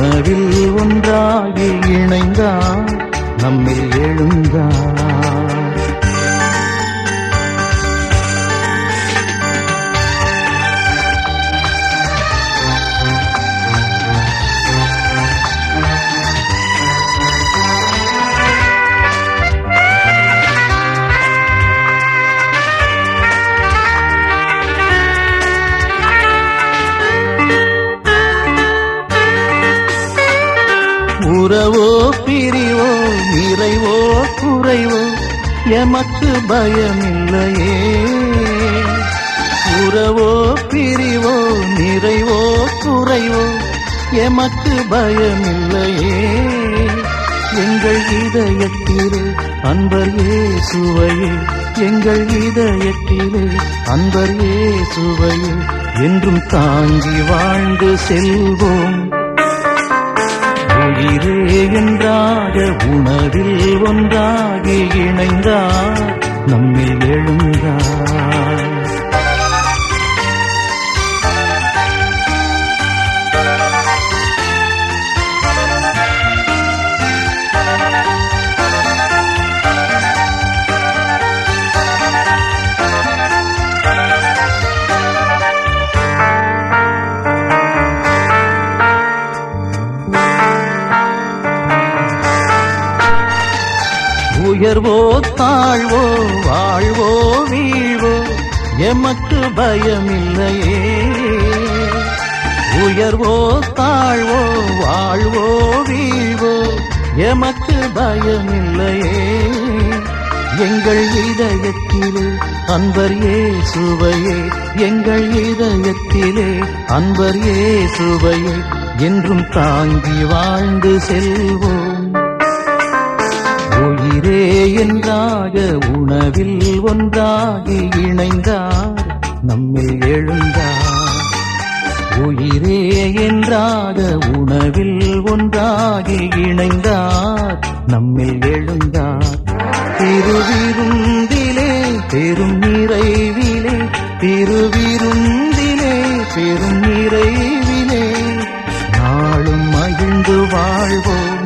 உணவில் ஒன்றாகி இணைந்தார் நம்மில் எழுந்தார் உறவோ பிரிவோ நிறைவோ குறைவோ எமக்கு பயமில்லையே உறவோ பிரிவோ நிறைவோ குறைவோ எமக்கு பயமில்லையே எங்கள் இதயத்திலே அன்பர் இயேசுவையே எங்கள் இதயத்திலே அன்பர் இயேசுவையே என்றும் தாங்கி வாழ்ந்து செல்வோம் உயிரே என்றாக உணவில் ஒன்றாகி இணைந்தார் நம்மில் எழுந்தார் உயர்வோ தாழ்வோ வாழ்வோ வீழ்வோ எமக்கு பயமில்லையே உயர்வோ தாழ்வோ வாழ்வோ வீழ்வோ எமக்கு பயமில்லையே எங்கள் இதயத்திலே அன்பர் இயேசுவையே எங்கள் இதயத்திலே அன்பர் இயேசுவையே என்றும் தாங்கி வாழ்ந்து செல்வோம் உயிரே என்றாக உணவில் ஒன்றாகி இணைந்தார் நம்மில் எழுந்தார் உயிரே என்றாக உணவில் ஒன்றாகி இணைந்தார் நம்மில் எழுந்தார் திருவிருந்திலே பெரும் நிறைவிலே திருவிருந்திலே பெரும் நிறைவிலே நாளும் மகிழ்ந்து வாழ்வோம்